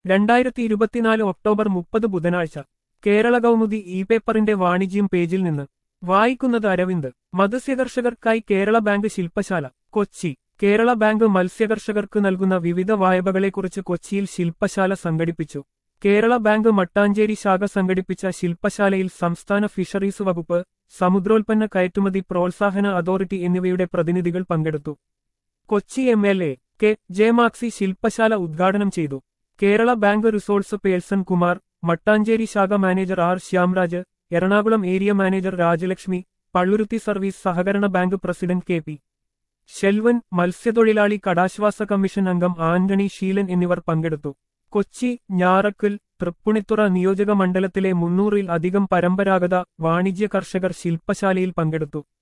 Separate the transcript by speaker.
Speaker 1: രണ്ടായിരത്തി ഇരുപത്തിനാല് ഒക്ടോബർ മുപ്പത് ബുധനാഴ്ച കേരള കൗമുദി ഇ പേപ്പറിന്റെ വാണിജ്യം പേജിൽ നിന്ന് വായിക്കുന്നത് അരവിന്ദ് മത്സ്യകർഷകർക്കായി കേരള ബാങ്ക് ശില്പശാല കൊച്ചി കേരള ബാങ്ക് മത്സ്യകർഷകർക്ക് നൽകുന്ന വിവിധ വായ്പകളെക്കുറിച്ച് കൊച്ചിയിൽ ശില്പശാല സംഘടിപ്പിച്ചു കേരള ബാങ്ക് മട്ടാഞ്ചേരി ശാഖ സംഘടിപ്പിച്ച ശില്പശാലയിൽ സംസ്ഥാന ഫിഷറീസ് വകുപ്പ് സമുദ്രോൽപ്പന്ന കയറ്റുമതി പ്രോത്സാഹന അതോറിറ്റി എന്നിവയുടെ പ്രതിനിധികൾ പങ്കെടുത്തു Kochi M L A K ജയമാക്സി ശില്പശാല ഉദ്ഘാടനം ചെയ്തു Kerala bank resource person Kumar Mattancherry ശാഖ manager R Shyamraj Ernakulam area manager Rajalakshmi Palluruthy service സഹകരണ bank president K P Shelvan മത്സ്യത്തൊഴിലാളി കടാശ്വാസ കമ്മീഷൻ അംഗം ആന്റണി ഷീലൻ എന്നിവർ പങ്കെടുത്തു കൊച്ചി ഞാറക്കൽ തൃപ്പുണിത്തുറ നിയോജക മണ്ഡലത്തിലെ മുന്നൂറിൽ അധികം പരമ്പരാഗത വാണിജ്യ കർഷകർ ശില്പശാലയിൽ പങ്കെടുത്തു